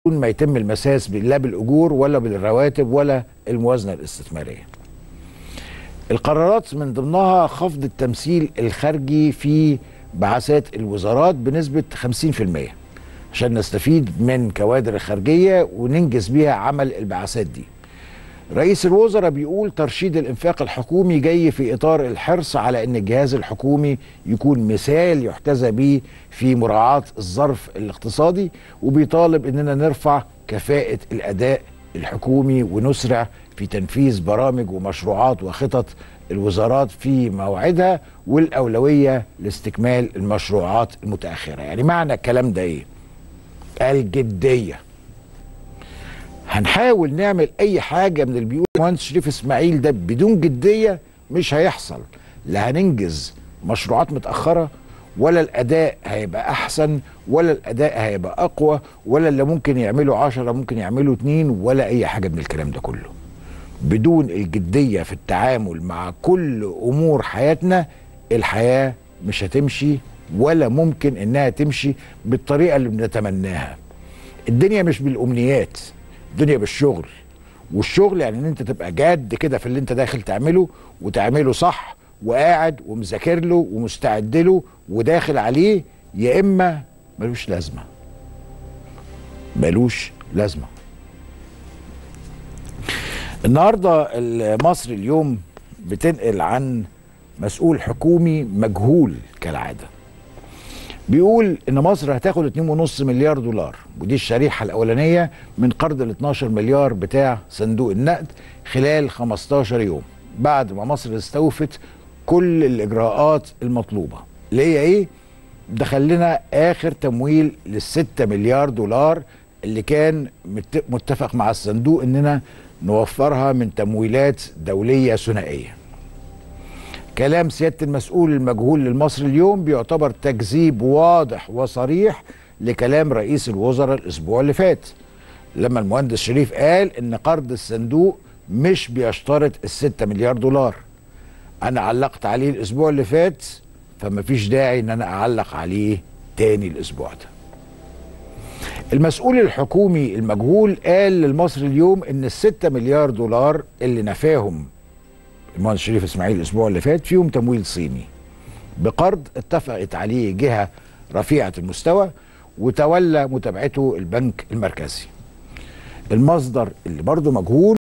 بدون ما يتم المساس لا بالاجور ولا بالرواتب ولا الموازنه الاستثماريه. القرارات من ضمنها خفض التمثيل الخارجي في بعثات الوزارات بنسبه 50% عشان نستفيد من كوادر الخارجيه وننجز بيها عمل البعثات دي. رئيس الوزراء بيقول ترشيد الانفاق الحكومي جاي في اطار الحرص على ان الجهاز الحكومي يكون مثال يحتذى به في مراعاه الظرف الاقتصادي وبيطالب اننا نرفع كفاءه الاداء الحكومي ونسرع في تنفيذ برامج ومشروعات وخطط الوزارات في موعدها والاولويه لاستكمال المشروعات المتاخره، يعني معنى الكلام ده ايه؟ الجديه هنحاول نعمل اي حاجه من اللي بيقول المهندس شريف اسماعيل ده بدون جديه مش هيحصل لا هننجز مشروعات متاخره ولا الاداء هيبقى احسن ولا الاداء هيبقى اقوى ولا اللي ممكن يعملوا عشرة ممكن يعملوا اتنين ولا اي حاجه من الكلام ده كله بدون الجديه في التعامل مع كل امور حياتنا الحياه مش هتمشي ولا ممكن انها تمشي بالطريقه اللي بنتمناها الدنيا مش بالامنيات الدنيا بالشغل والشغل يعني ان انت تبقى جاد كده في اللي انت داخل تعمله وتعمله صح وقاعد ومذاكر له ومستعد له وداخل عليه يا اما ملوش لازمه ملوش لازمه النهارده مصر اليوم بتنقل عن مسؤول حكومي مجهول كالعاده بيقول ان مصر هتاخد 2.5 مليار دولار ودي الشريحه الاولانيه من قرض ال 12 مليار بتاع صندوق النقد خلال 15 يوم بعد ما مصر استوفت كل الاجراءات المطلوبه اللي هي ايه دخل لنا اخر تمويل لل 6 مليار دولار اللي كان متفق مع الصندوق اننا نوفرها من تمويلات دوليه ثنائيه كلام سياده المسؤول المجهول للمصري اليوم بيعتبر تكذيب واضح وصريح لكلام رئيس الوزراء الاسبوع اللي فات لما المهندس شريف قال ان قرض الصندوق مش بيشترط الستة مليار دولار انا علقت عليه الاسبوع اللي فات فما فيش داعي ان انا اعلق عليه تاني الاسبوع ده المسؤول الحكومي المجهول قال للمصري اليوم ان الستة مليار دولار اللي نفاهم المهندس شريف اسماعيل الاسبوع اللي فات فيهم تمويل صيني بقرض اتفقت عليه جهه رفيعه المستوى وتولى متابعته البنك المركزي المصدر اللي برضه مجهول